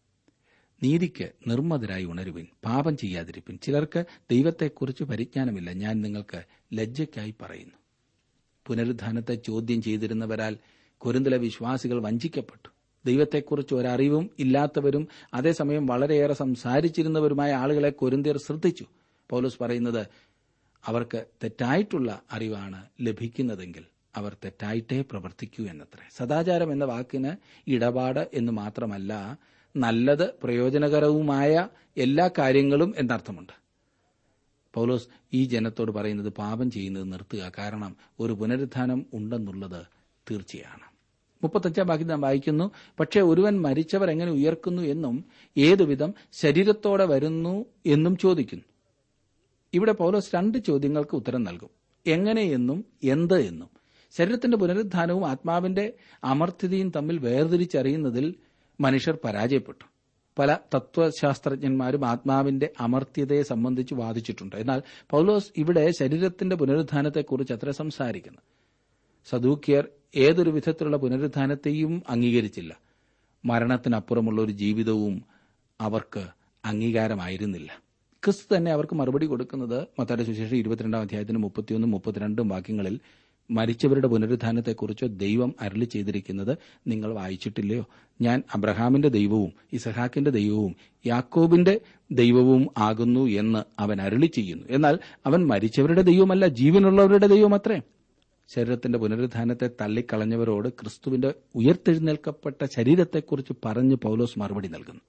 നീതിക്ക് നിർമ്മതരായി ഉണരുവിൻ പാപം ചെയ്യാതിരിപ്പിൻ ചിലർക്ക് ദൈവത്തെക്കുറിച്ച് പരിജ്ഞാനമില്ല ഞാൻ നിങ്ങൾക്ക് ലജ്ജയ്ക്കായി പറയുന്നു പുനരുദ്ധാനത്തെ ചോദ്യം ചെയ്തിരുന്നവരാൽ കുരുന്തല വിശ്വാസികൾ വഞ്ചിക്കപ്പെട്ടു ദൈവത്തെക്കുറിച്ച് ഒരറിവും ഇല്ലാത്തവരും അതേസമയം വളരെയേറെ സംസാരിച്ചിരുന്നവരുമായ ആളുകളെ കൊരിന്തിയർ ശ്രദ്ധിച്ചു പൗലോസ് പറയുന്നത് അവർക്ക് തെറ്റായിട്ടുള്ള അറിവാണ് ലഭിക്കുന്നതെങ്കിൽ അവർ തെറ്റായിട്ടേ പ്രവർത്തിക്കൂ എന്നത്രേ സദാചാരം എന്ന വാക്കിന് ഇടപാട് എന്ന് മാത്രമല്ല നല്ലത് പ്രയോജനകരവുമായ എല്ലാ കാര്യങ്ങളും എന്നർത്ഥമുണ്ട് പൗലോസ് ഈ ജനത്തോട് പറയുന്നത് പാപം ചെയ്യുന്നത് നിർത്തുക കാരണം ഒരു പുനരുത്ഥാനം ഉണ്ടെന്നുള്ളത് തീർച്ചയാണ് മുപ്പത്തഞ്ചാം വാക്യം നാം വായിക്കുന്നു പക്ഷേ ഒരുവൻ മരിച്ചവർ എങ്ങനെ ഉയർക്കുന്നു എന്നും ഏതുവിധം ശരീരത്തോടെ വരുന്നു എന്നും ചോദിക്കുന്നു ഇവിടെ പൗലോസ് രണ്ട് ചോദ്യങ്ങൾക്ക് ഉത്തരം നൽകും എങ്ങനെയെന്നും എന്ത് എന്നും ശരീരത്തിന്റെ പുനരുദ്ധാനവും ആത്മാവിന്റെ അമർത്യതയും തമ്മിൽ വേർതിരിച്ചറിയുന്നതിൽ മനുഷ്യർ പരാജയപ്പെട്ടു പല തത്വശാസ്ത്രജ്ഞന്മാരും ആത്മാവിന്റെ അമർത്യതയെ സംബന്ധിച്ച് വാദിച്ചിട്ടുണ്ട് എന്നാൽ പൗലോസ് ഇവിടെ ശരീരത്തിന്റെ പുനരുദ്ധാനത്തെക്കുറിച്ച് അത്ര സംസാരിക്കുന്നു സദൂക്യർ ഏതൊരു വിധത്തിലുള്ള പുനരുദ്ധാനത്തെയും അംഗീകരിച്ചില്ല മരണത്തിനപ്പുറമുള്ള ഒരു ജീവിതവും അവർക്ക് അംഗീകാരമായിരുന്നില്ല ക്രിസ്തു തന്നെ അവർക്ക് മറുപടി കൊടുക്കുന്നത് മത്തായുടെ സുശേഷം ഇരുപത്തിരണ്ടാം അധ്യായത്തിന് മുപ്പത്തിയൊന്നും മുപ്പത്തിരണ്ടും വാക്യങ്ങളിൽ മരിച്ചവരുടെ പുനരുദ്ധാനത്തെക്കുറിച്ച് ദൈവം അരളി ചെയ്തിരിക്കുന്നത് നിങ്ങൾ വായിച്ചിട്ടില്ലയോ ഞാൻ അബ്രഹാമിന്റെ ദൈവവും ഇസഹാക്കിന്റെ ദൈവവും യാക്കോബിന്റെ ദൈവവും ആകുന്നു എന്ന് അവൻ അരളി ചെയ്യുന്നു എന്നാൽ അവൻ മരിച്ചവരുടെ ദൈവമല്ല ജീവനുള്ളവരുടെ ദൈവമത്രേ ശരീരത്തിന്റെ പുനരുദ്ധാനത്തെ തള്ളിക്കളഞ്ഞവരോട് ക്രിസ്തുവിന്റെ ഉയർത്തെഴുന്നേൽക്കപ്പെട്ട ശരീരത്തെക്കുറിച്ച് പറഞ്ഞ് പൗലോസ് മറുപടി നൽകുന്നു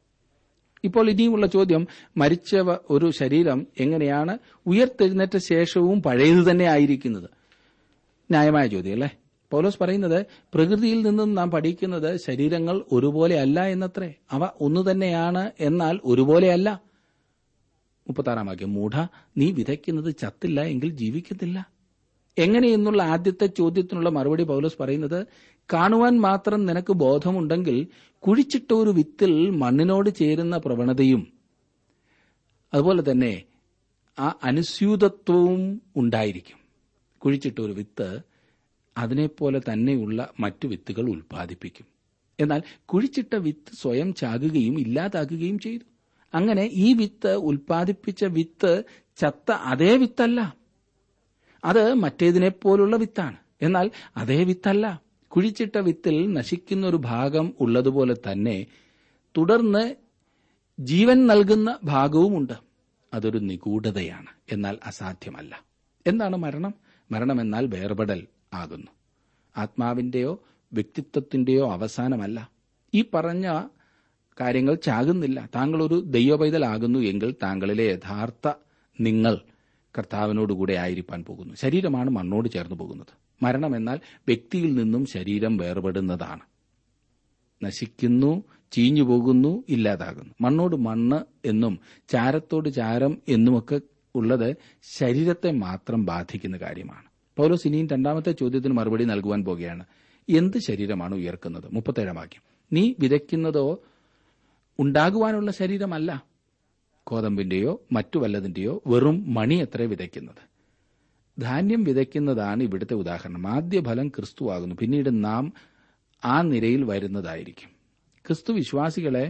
ഇപ്പോൾ ഇനിയുമുള്ള ചോദ്യം മരിച്ച വ- ഒരു ശരീരം എങ്ങനെയാണ് ഉയർത്തെഴുന്നേറ്റ ശേഷവും പഴയത് തന്നെ ആയിരിക്കുന്നത് ന്യായമായ ചോദ്യം അല്ലേ പൗലോസ് പറയുന്നത് പ്രകൃതിയിൽ നിന്നും നാം പഠിക്കുന്നത് ശരീരങ്ങൾ ഒരുപോലെ അല്ല എന്നത്രേ അവ ഒന്നു തന്നെയാണ് എന്നാൽ ഒരുപോലെയല്ല മുപ്പത്താറാം വാക്യം മൂഢ നീ വിതയ്ക്കുന്നത് ചത്തില്ല എങ്കിൽ ജീവിക്കത്തില്ല എങ്ങനെയെന്നുള്ള ആദ്യത്തെ ചോദ്യത്തിനുള്ള മറുപടി പൗലോസ് പറയുന്നത് കാണുവാൻ മാത്രം നിനക്ക് ബോധമുണ്ടെങ്കിൽ കുഴിച്ചിട്ട ഒരു വിത്തിൽ മണ്ണിനോട് ചേരുന്ന പ്രവണതയും അതുപോലെ തന്നെ ആ അനുസ്യൂതത്വവും ഉണ്ടായിരിക്കും കുഴിച്ചിട്ട ഒരു വിത്ത് അതിനെപ്പോലെ തന്നെയുള്ള മറ്റു വിത്തുകൾ ഉൽപ്പാദിപ്പിക്കും എന്നാൽ കുഴിച്ചിട്ട വിത്ത് സ്വയം ചാകുകയും ഇല്ലാതാകുകയും ചെയ്തു അങ്ങനെ ഈ വിത്ത് ഉൽപ്പാദിപ്പിച്ച വിത്ത് ചത്ത അതേ വിത്തല്ല അത് മറ്റേതിനെപ്പോലുള്ള വിത്താണ് എന്നാൽ അതേ വിത്തല്ല കുഴിച്ചിട്ട വിത്തിൽ നശിക്കുന്ന ഒരു ഭാഗം ഉള്ളതുപോലെ തന്നെ തുടർന്ന് ജീവൻ നൽകുന്ന ഭാഗവുമുണ്ട് അതൊരു നിഗൂഢതയാണ് എന്നാൽ അസാധ്യമല്ല എന്താണ് മരണം മരണമെന്നാൽ വേർപെടൽ ആകുന്നു ആത്മാവിന്റെയോ വ്യക്തിത്വത്തിന്റെയോ അവസാനമല്ല ഈ പറഞ്ഞ കാര്യങ്ങൾ ചാകുന്നില്ല താങ്കൾ ഒരു ദൈവപൈതലാകുന്നു എങ്കിൽ താങ്കളിലെ യഥാർത്ഥ നിങ്ങൾ കർത്താവിനോടുകൂടെ ആയിരിക്കാൻ പോകുന്നു ശരീരമാണ് മണ്ണോട് ചേർന്ന് പോകുന്നത് മരണം എന്നാൽ വ്യക്തിയിൽ നിന്നും ശരീരം വേർപെടുന്നതാണ് നശിക്കുന്നു ചീഞ്ഞു പോകുന്നു ഇല്ലാതാകുന്നു മണ്ണോട് മണ്ണ് എന്നും ചാരത്തോട് ചാരം എന്നുമൊക്കെ ഉള്ളത് ശരീരത്തെ മാത്രം ബാധിക്കുന്ന കാര്യമാണ് പൗലോസ് ഇനിയും രണ്ടാമത്തെ ചോദ്യത്തിന് മറുപടി നൽകുവാൻ പോകുകയാണ് എന്ത് ശരീരമാണ് ഉയർക്കുന്നത് മുപ്പത്തേഴാം വാക്യം നീ വിതയ്ക്കുന്നതോ ഉണ്ടാകുവാനുള്ള ശരീരമല്ല കോതമ്പിന്റെയോ മറ്റു വല്ലതിന്റെയോ വെറും മണി എത്ര വിതയ്ക്കുന്നത് ധാന്യം വിതയ്ക്കുന്നതാണ് ഇവിടുത്തെ ഉദാഹരണം ആദ്യ ഫലം ക്രിസ്തുവാകുന്നു പിന്നീട് നാം ആ നിരയിൽ വരുന്നതായിരിക്കും ക്രിസ്തു വിശ്വാസികളെ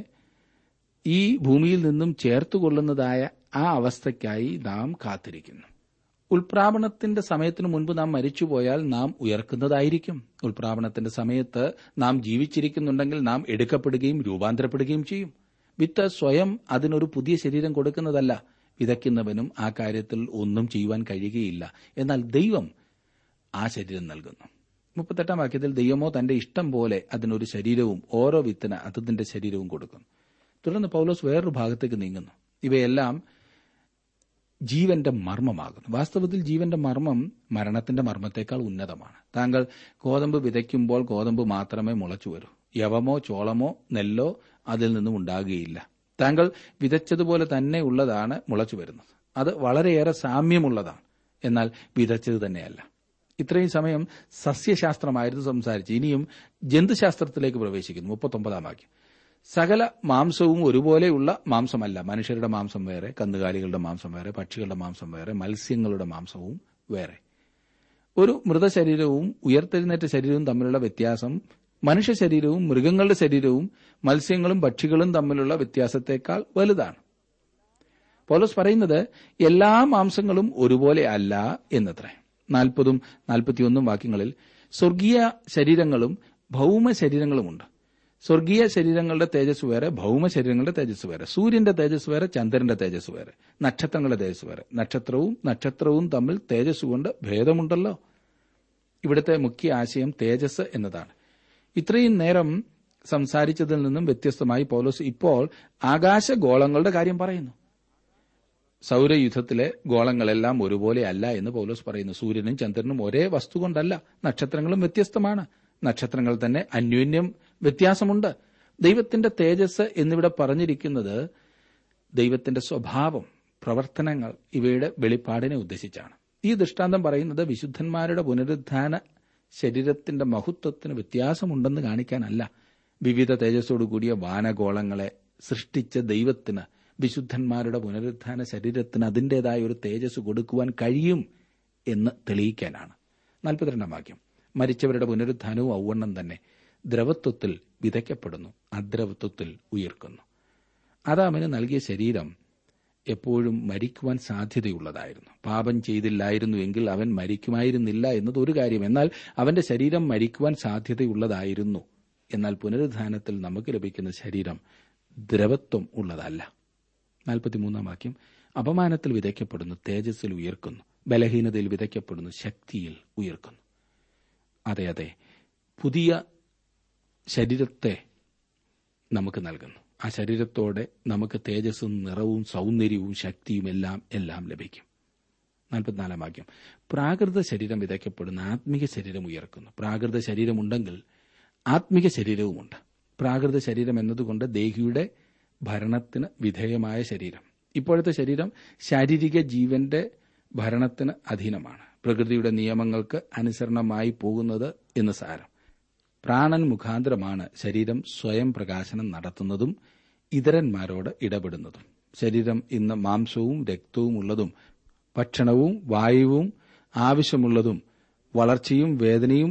ഈ ഭൂമിയിൽ നിന്നും ചേർത്തുകൊള്ളുന്നതായ ആ അവസ്ഥയ്ക്കായി നാം കാത്തിരിക്കുന്നു ഉൽപ്രാപണത്തിന്റെ സമയത്തിനു മുൻപ് നാം മരിച്ചുപോയാൽ നാം ഉയർക്കുന്നതായിരിക്കും ഉൽപ്രാപണത്തിന്റെ സമയത്ത് നാം ജീവിച്ചിരിക്കുന്നുണ്ടെങ്കിൽ നാം എടുക്കപ്പെടുകയും രൂപാന്തരപ്പെടുകയും ചെയ്യും വിത്ത് സ്വയം അതിനൊരു പുതിയ ശരീരം കൊടുക്കുന്നതല്ല വിതയ്ക്കുന്നവനും ആ കാര്യത്തിൽ ഒന്നും ചെയ്യുവാൻ കഴിയുകയില്ല എന്നാൽ ദൈവം ആ ശരീരം നൽകുന്നു മുപ്പത്തെട്ടാം വാക്യത്തിൽ ദൈവമോ തന്റെ ഇഷ്ടം പോലെ അതിനൊരു ശരീരവും ഓരോ വിത്തിന് അതിന്റെ ശരീരവും കൊടുക്കുന്നു തുടർന്ന് പൗലോസ് വേറൊരു ഭാഗത്തേക്ക് നീങ്ങുന്നു ഇവയെല്ലാം ജീവന്റെ മർമ്മമാകുന്നു വാസ്തവത്തിൽ ജീവന്റെ മർമ്മം മരണത്തിന്റെ മർമ്മത്തേക്കാൾ ഉന്നതമാണ് താങ്കൾ ഗോതമ്പ് വിതയ്ക്കുമ്പോൾ ഗോതമ്പ് മാത്രമേ മുളച്ചു വരൂ യവമോ ചോളമോ നെല്ലോ അതിൽ നിന്നും ഉണ്ടാകുകയില്ല താങ്കൾ വിതച്ചതുപോലെ തന്നെ ഉള്ളതാണ് മുളച്ചു വരുന്നത് അത് വളരെയേറെ സാമ്യമുള്ളതാണ് എന്നാൽ വിതച്ചത് തന്നെയല്ല ഇത്രയും സമയം സസ്യശാസ്ത്രമായിരുന്നു സംസാരിച്ച് ഇനിയും ജന്തുശാസ്ത്രത്തിലേക്ക് പ്രവേശിക്കുന്നു മുപ്പത്തൊമ്പതാം വാക്യം സകല മാംസവും ഒരുപോലെയുള്ള മാംസമല്ല മനുഷ്യരുടെ മാംസം വേറെ കന്നുകാലികളുടെ മാംസം വേറെ പക്ഷികളുടെ മാംസം വേറെ മത്സ്യങ്ങളുടെ മാംസവും വേറെ ഒരു മൃതശരീരവും ഉയർത്തെഴുന്നേറ്റ ശരീരവും തമ്മിലുള്ള വ്യത്യാസം മനുഷ്യ ശരീരവും മൃഗങ്ങളുടെ ശരീരവും മത്സ്യങ്ങളും പക്ഷികളും തമ്മിലുള്ള വ്യത്യാസത്തെക്കാൾ വലുതാണ് പോലീസ് പറയുന്നത് എല്ലാ മാംസങ്ങളും ഒരുപോലെ അല്ല എന്നത്രേ നാൽപ്പതും നാൽപ്പത്തിയൊന്നും വാക്യങ്ങളിൽ സ്വർഗീയ ശരീരങ്ങളും ഭൗമ ശരീരങ്ങളുമുണ്ട് സ്വർഗീയ ശരീരങ്ങളുടെ തേജസ് വേറെ ഭൗമ ശരീരങ്ങളുടെ തേജസ് വേറെ സൂര്യന്റെ തേജസ് വേറെ ചന്ദ്രന്റെ തേജസ് വേറെ നക്ഷത്രങ്ങളുടെ തേജസ് വേറെ നക്ഷത്രവും നക്ഷത്രവും തമ്മിൽ തേജസ് കൊണ്ട് ഭേദമുണ്ടല്ലോ ഇവിടുത്തെ മുഖ്യ ആശയം തേജസ് എന്നതാണ് ഇത്രയും നേരം സംസാരിച്ചതിൽ നിന്നും വ്യത്യസ്തമായി പൗലോസ് ഇപ്പോൾ ആകാശഗോളങ്ങളുടെ കാര്യം പറയുന്നു സൗരയുധത്തിലെ ഗോളങ്ങളെല്ലാം ഒരുപോലെ അല്ല എന്ന് പൗലോസ് പറയുന്നു സൂര്യനും ചന്ദ്രനും ഒരേ വസ്തു കൊണ്ടല്ല നക്ഷത്രങ്ങളും വ്യത്യസ്തമാണ് നക്ഷത്രങ്ങൾ തന്നെ അന്യോന്യം വ്യത്യാസമുണ്ട് ദൈവത്തിന്റെ തേജസ് എന്നിവിടെ പറഞ്ഞിരിക്കുന്നത് ദൈവത്തിന്റെ സ്വഭാവം പ്രവർത്തനങ്ങൾ ഇവയുടെ വെളിപ്പാടിനെ ഉദ്ദേശിച്ചാണ് ഈ ദൃഷ്ടാന്തം പറയുന്നത് വിശുദ്ധന്മാരുടെ പുനരുദ്ധാന ശരീരത്തിന്റെ മഹത്വത്തിന് വ്യത്യാസമുണ്ടെന്ന് കാണിക്കാനല്ല വിവിധ തേജസ്സോടു കൂടിയ വാനഗോളങ്ങളെ സൃഷ്ടിച്ച ദൈവത്തിന് വിശുദ്ധന്മാരുടെ പുനരുദ്ധാന ശരീരത്തിന് അതിൻ്റെതായ ഒരു തേജസ് കൊടുക്കുവാൻ കഴിയും എന്ന് തെളിയിക്കാനാണ് നാൽപ്പത്തിരണ്ടാം വാക്യം മരിച്ചവരുടെ പുനരുദ്ധാനവും ഔവണ്ണം തന്നെ ദ്രവത്വത്തിൽ വിതയ്ക്കപ്പെടുന്നു അദ്രവത്വത്തിൽ ഉയർക്കുന്നു അതാമിന് നൽകിയ ശരീരം എപ്പോഴും മരിക്കുവാൻ സാധ്യതയുള്ളതായിരുന്നു പാപം ചെയ്തില്ലായിരുന്നു എങ്കിൽ അവൻ മരിക്കുമായിരുന്നില്ല എന്നത് ഒരു കാര്യം എന്നാൽ അവന്റെ ശരീരം മരിക്കുവാൻ സാധ്യതയുള്ളതായിരുന്നു എന്നാൽ പുനരുദ്ധാനത്തിൽ നമുക്ക് ലഭിക്കുന്ന ശരീരം ദ്രവത്വം ഉള്ളതല്ല നാൽപ്പത്തിമൂന്നാം വാക്യം അപമാനത്തിൽ വിതയ്ക്കപ്പെടുന്നു തേജസ്സിൽ ഉയർക്കുന്നു ബലഹീനതയിൽ വിതയ്ക്കപ്പെടുന്നു ശക്തിയിൽ ഉയർക്കുന്നു അതെ അതെ പുതിയ ശരീരത്തെ നമുക്ക് നൽകുന്നു ആ ശരീരത്തോടെ നമുക്ക് തേജസ്സും നിറവും സൗന്ദര്യവും ശക്തിയും എല്ലാം എല്ലാം ലഭിക്കും നാൽപ്പത്തിനാലാം വാക്യം പ്രാകൃത ശരീരം വിതയ്ക്കപ്പെടുന്ന ആത്മീക ശരീരം ഉയർക്കുന്നു പ്രാകൃത ശരീരമുണ്ടെങ്കിൽ ആത്മീക ശരീരവുമുണ്ട് പ്രാകൃത ശരീരം എന്നതുകൊണ്ട് ദേഹിയുടെ ഭരണത്തിന് വിധേയമായ ശരീരം ഇപ്പോഴത്തെ ശരീരം ശാരീരിക ജീവന്റെ ഭരണത്തിന് അധീനമാണ് പ്രകൃതിയുടെ നിയമങ്ങൾക്ക് അനുസരണമായി പോകുന്നത് എന്ന് സാരം പ്രാണൻ മുഖാന്തരമാണ് ശരീരം സ്വയം പ്രകാശനം നടത്തുന്നതും ഇതരന്മാരോട് ഇടപെടുന്നതും ശരീരം ഇന്ന് മാംസവും രക്തവും ഉള്ളതും ഭക്ഷണവും വായുവും ആവശ്യമുള്ളതും വളർച്ചയും വേദനയും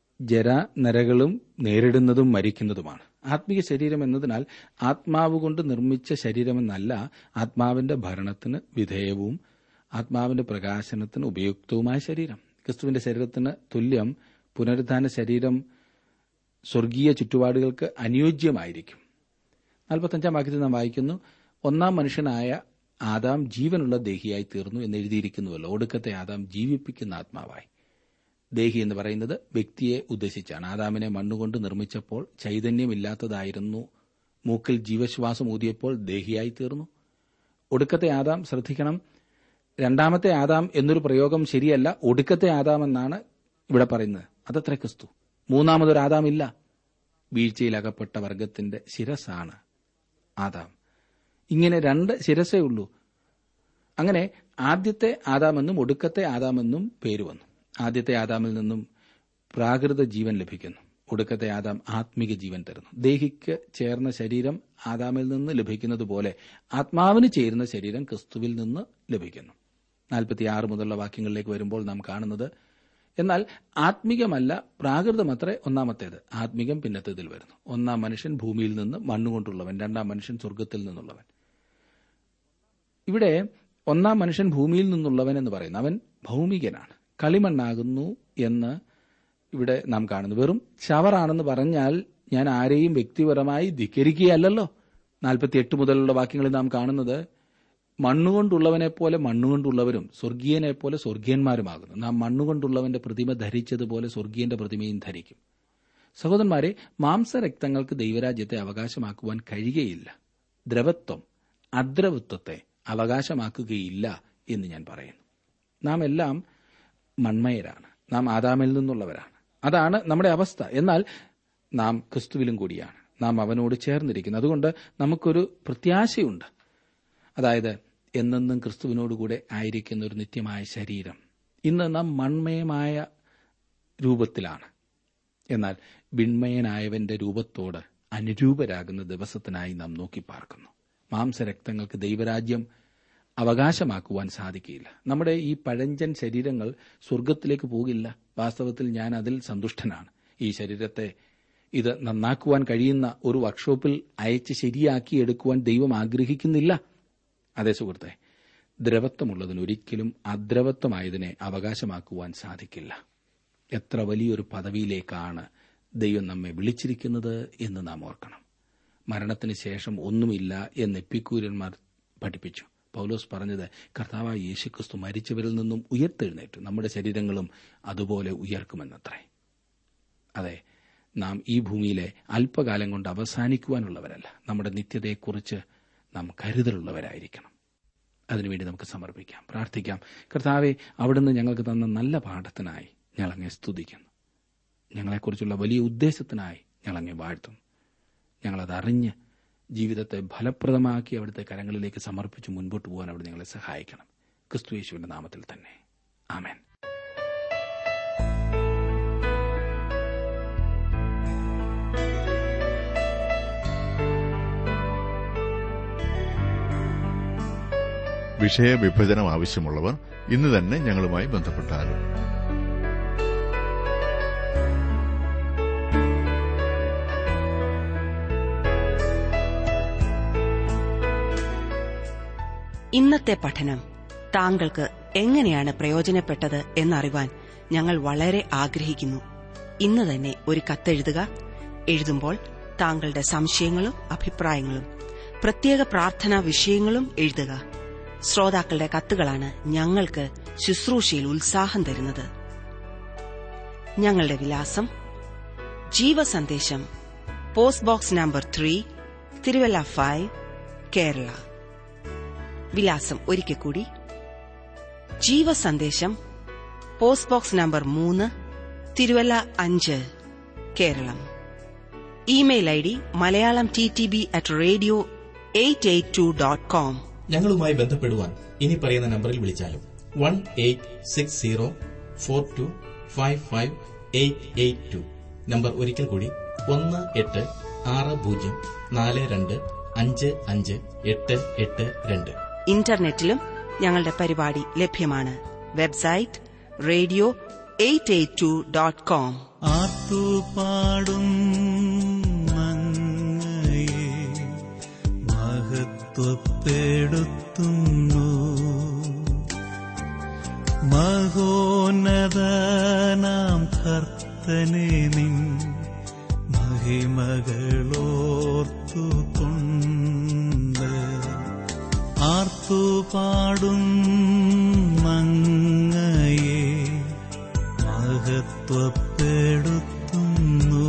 ജരാനരകളും നേരിടുന്നതും മരിക്കുന്നതുമാണ് ആത്മീയ ശരീരം എന്നതിനാൽ ആത്മാവ് കൊണ്ട് നിർമ്മിച്ച ശരീരമെന്നല്ല ആത്മാവിന്റെ ഭരണത്തിന് വിധേയവും ആത്മാവിന്റെ പ്രകാശനത്തിന് ഉപയുക്തവുമായ ശരീരം ക്രിസ്തുവിന്റെ ശരീരത്തിന് തുല്യം പുനരുദ്ധാന ശരീരം സ്വർഗീയ ചുറ്റുപാടുകൾക്ക് അനുയോജ്യമായിരിക്കും നാൽപ്പത്തഞ്ചാം വാക്യത്തിൽ നാം വായിക്കുന്നു ഒന്നാം മനുഷ്യനായ ആദാം ജീവനുള്ള ദേഹിയായി തീർന്നു എന്ന് എഴുതിയിരിക്കുന്നുവല്ലോ ഒടുക്കത്തെ ആദാം ജീവിപ്പിക്കുന്ന ആത്മാവായി ദേഹി എന്ന് പറയുന്നത് വ്യക്തിയെ ഉദ്ദേശിച്ചാണ് ആദാമിനെ മണ്ണുകൊണ്ട് നിർമ്മിച്ചപ്പോൾ ചൈതന്യമില്ലാത്തതായിരുന്നു മൂക്കിൽ ജീവശ്വാസം ഊതിയപ്പോൾ ദേഹിയായി തീർന്നു ഒടുക്കത്തെ ആദാം ശ്രദ്ധിക്കണം രണ്ടാമത്തെ ആദാം എന്നൊരു പ്രയോഗം ശരിയല്ല ഒടുക്കത്തെ ആദാം എന്നാണ് ഇവിടെ പറയുന്നത് അതത്ര ക്രിസ്തു മൂന്നാമതൊരു ആദാം ഇല്ല വീഴ്ചയിൽ അകപ്പെട്ട വർഗത്തിന്റെ ശിരസാണ് ആദാം ഇങ്ങനെ രണ്ട് ശിരസേ ഉള്ളൂ അങ്ങനെ ആദ്യത്തെ ആദാമെന്നും ഒടുക്കത്തെ ആദാമെന്നും പേര് വന്നു ആദ്യത്തെ ആദാമിൽ നിന്നും പ്രാകൃത ജീവൻ ലഭിക്കുന്നു ഒടുക്കത്തെ ആദാം ആത്മിക ജീവൻ തരുന്നു ദേഹിക്ക് ചേർന്ന ശരീരം ആദാമിൽ നിന്ന് ലഭിക്കുന്നത് പോലെ ആത്മാവിന് ചേരുന്ന ശരീരം ക്രിസ്തുവിൽ നിന്ന് ലഭിക്കുന്നു നാൽപ്പത്തിയാറ് മുതലുള്ള വാക്യങ്ങളിലേക്ക് വരുമ്പോൾ നാം കാണുന്നത് എന്നാൽ ആത്മികമല്ല പ്രാകൃതമത്രേ ഒന്നാമത്തേത് ആത്മികം പിന്നത്തേതിൽ വരുന്നു ഒന്നാം മനുഷ്യൻ ഭൂമിയിൽ നിന്ന് മണ്ണുകൊണ്ടുള്ളവൻ രണ്ടാം മനുഷ്യൻ സ്വർഗത്തിൽ നിന്നുള്ളവൻ ഇവിടെ ഒന്നാം മനുഷ്യൻ ഭൂമിയിൽ നിന്നുള്ളവൻ എന്ന് പറയുന്നു അവൻ ഭൗമികനാണ് കളിമണ്ണാകുന്നു എന്ന് ഇവിടെ നാം കാണുന്നു വെറും ചവറാണെന്ന് പറഞ്ഞാൽ ഞാൻ ആരെയും വ്യക്തിപരമായി ധിക്കരിക്കുകയല്ലല്ലോ നാൽപ്പത്തിയെട്ട് മുതലുള്ള വാക്യങ്ങളിൽ നാം കാണുന്നത് മണ്ണുകൊണ്ടുള്ളവനെ പോലെ മണ്ണുകൊണ്ടുള്ളവരും സ്വർഗീയനെ പോലെ സ്വർഗീയന്മാരുമാകുന്നു നാം മണ്ണുകൊണ്ടുള്ളവന്റെ പ്രതിമ ധരിച്ചതുപോലെ സ്വർഗീയന്റെ പ്രതിമയും ധരിക്കും സഹോദരന്മാരെ മാംസരക്തങ്ങൾക്ക് ദൈവരാജ്യത്തെ അവകാശമാക്കുവാൻ കഴിയുകയില്ല ദ്രവത്വം അദ്രവത്വത്തെ അവകാശമാക്കുകയില്ല എന്ന് ഞാൻ പറയുന്നു നാം എല്ലാം മൺമയരാണ് നാം ആദാമിൽ നിന്നുള്ളവരാണ് അതാണ് നമ്മുടെ അവസ്ഥ എന്നാൽ നാം ക്രിസ്തുവിലും കൂടിയാണ് നാം അവനോട് ചേർന്നിരിക്കുന്നു അതുകൊണ്ട് നമുക്കൊരു പ്രത്യാശയുണ്ട് അതായത് എന്നെന്നും ക്രിസ്തുവിനോടുകൂടെ ആയിരിക്കുന്ന ഒരു നിത്യമായ ശരീരം ഇന്ന് നാം മൺമയമായ രൂപത്തിലാണ് എന്നാൽ വിൺമയനായവന്റെ രൂപത്തോട് അനുരൂപരാകുന്ന ദിവസത്തിനായി നാം നോക്കി പാർക്കുന്നു മാംസരക്തങ്ങൾക്ക് ദൈവരാജ്യം അവകാശമാക്കുവാൻ സാധിക്കില്ല നമ്മുടെ ഈ പഴഞ്ചൻ ശരീരങ്ങൾ സ്വർഗത്തിലേക്ക് പോകില്ല വാസ്തവത്തിൽ ഞാൻ അതിൽ സന്തുഷ്ടനാണ് ഈ ശരീരത്തെ ഇത് നന്നാക്കുവാൻ കഴിയുന്ന ഒരു വർക്ക്ഷോപ്പിൽ അയച്ച് ശരിയാക്കി എടുക്കുവാൻ ദൈവം ആഗ്രഹിക്കുന്നില്ല അതേ സുഹൃത്തെ ദ്രവത്വമുള്ളതിന് ഒരിക്കലും അദ്രവത്വമായതിനെ അവകാശമാക്കുവാൻ സാധിക്കില്ല എത്ര വലിയൊരു പദവിയിലേക്കാണ് ദൈവം നമ്മെ വിളിച്ചിരിക്കുന്നത് എന്ന് നാം ഓർക്കണം മരണത്തിന് ശേഷം ഒന്നുമില്ല എന്ന് എപ്പിക്കൂരന്മാർ പഠിപ്പിച്ചു പൗലോസ് പറഞ്ഞത് കർത്താവായ യേശുക്രിസ്തു മരിച്ചവരിൽ നിന്നും ഉയർത്തെഴുന്നേറ്റു നമ്മുടെ ശരീരങ്ങളും അതുപോലെ ഉയർക്കുമെന്നത്രേ അതെ നാം ഈ ഭൂമിയിലെ അല്പകാലം കൊണ്ട് അവസാനിക്കുവാനുള്ളവരല്ല നമ്മുടെ നിത്യതയെക്കുറിച്ച് നാം കരുതലുള്ളവരായിരിക്കണം അതിനുവേണ്ടി നമുക്ക് സമർപ്പിക്കാം പ്രാർത്ഥിക്കാം കർത്താവെ അവിടുന്ന് ഞങ്ങൾക്ക് തന്ന നല്ല പാഠത്തിനായി ഞങ്ങളങ്ങെ സ്തുതിക്കുന്നു ഞങ്ങളെക്കുറിച്ചുള്ള വലിയ ഉദ്ദേശത്തിനായി ഞങ്ങളങ്ങെ വാഴ്ത്തുന്നു ഞങ്ങളതറിഞ്ഞ് ജീവിതത്തെ ഫലപ്രദമാക്കി അവിടുത്തെ കരങ്ങളിലേക്ക് സമർപ്പിച്ച് മുൻപോട്ട് പോകാൻ അവിടെ ഞങ്ങളെ സഹായിക്കണം ക്രിസ്തു യേശുവിന്റെ നാമത്തിൽ തന്നെ ആമേൻ വിഷയവിഭജനം ആവശ്യമുള്ളവർ ഇന്ന് തന്നെ ഞങ്ങളുമായി ബന്ധപ്പെട്ടാലും ഇന്നത്തെ പഠനം താങ്കൾക്ക് എങ്ങനെയാണ് പ്രയോജനപ്പെട്ടത് എന്നറിവാൻ ഞങ്ങൾ വളരെ ആഗ്രഹിക്കുന്നു ഇന്ന് തന്നെ ഒരു കത്തെഴുതുക എഴുതുമ്പോൾ താങ്കളുടെ സംശയങ്ങളും അഭിപ്രായങ്ങളും പ്രത്യേക പ്രാർത്ഥനാ വിഷയങ്ങളും എഴുതുക ശ്രോതാക്കളുടെ കത്തുകളാണ് ഞങ്ങൾക്ക് ശുശ്രൂഷയിൽ ഉത്സാഹം തരുന്നത് ഞങ്ങളുടെ വിലാസം Jeevasandesham post box number three Thiruvalla five Kerala വിലാസം ഒരിക്കൽ കൂടി ജീവസന്ദേശം പോസ്റ്റ് ബോക്സ് നമ്പർ മൂന്ന് തിരുവല്ല അഞ്ച് Keralam email I D Malayalam T T B at radio eight eight two dot com ഞങ്ങളുമായി ബന്ധപ്പെടുവാൻ ഇനി പറയുന്ന നമ്പറിൽ വിളിച്ചാലും one eight six zero four two five five eight eight two നമ്പർ ഒരിക്കൽ കൂടി ഒന്ന് എട്ട് ആറ് പൂജ്യം നാല് രണ്ട് അഞ്ച് അഞ്ച് എട്ട് എട്ട് രണ്ട് ഇന്റർനെറ്റിലും ഞങ്ങളുടെ പരിപാടി ലഭ്യമാണ് website radio eight eight two dot com ആർത്തുപാടും അങ്ങയെ മഹത്വപ്പെടുത്തുന്നു മഹോന്നതനാം കർത്തനെ നിൻ മഹിമകളോർത്തുകൊണ്ട് ആർത്തുപാടും അങ്ങയെ മഹത്വപ്പെടുത്തുന്നു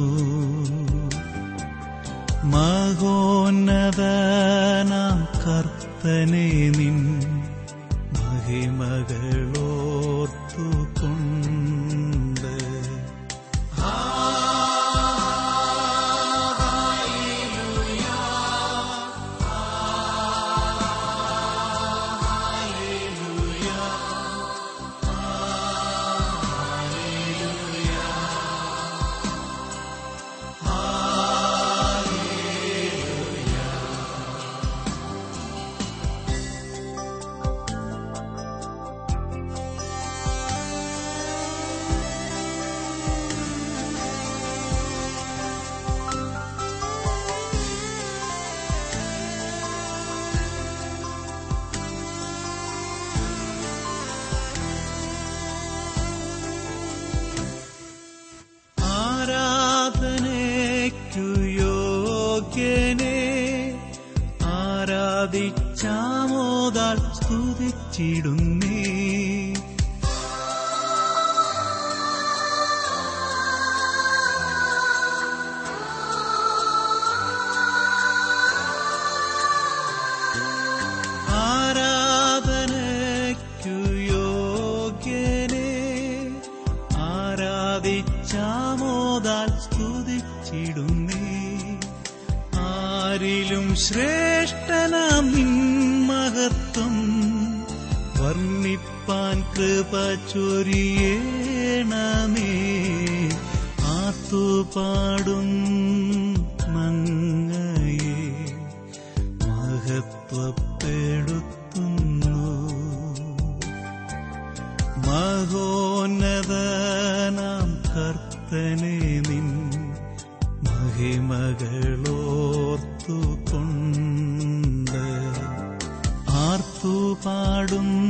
മഹോന്നതനാം കർത്തനെ നിൻ മഹിമകളോർത്തുകൊണ്ട് ആരാധനയ്ക്കു യോഗ്യനെ ആരാധിച്ചാമോദാൽ സ്തുതിച്ചിടുന്നേ ആരാധനയ്ക്കു യോഗ്യനെ ആരാധിച്ചാമോദാൽ സ്തുതിച്ചിടുന്നേ ആരിലും ശ്രേഷ്ഠനാം നിൻ മഹത്വം വർണ്ണിപ്പാൻ കൃപ ചൊരിയേണമേ ആത്തുപാടും മങ്ങയെ മഹത്വപ്പെടുത്തുന്നു മഹോന്നതനാം കർത്തനെ നിൻ മഹിമകളോർത്തുകൊണ്ട് ആർത്തുപാടും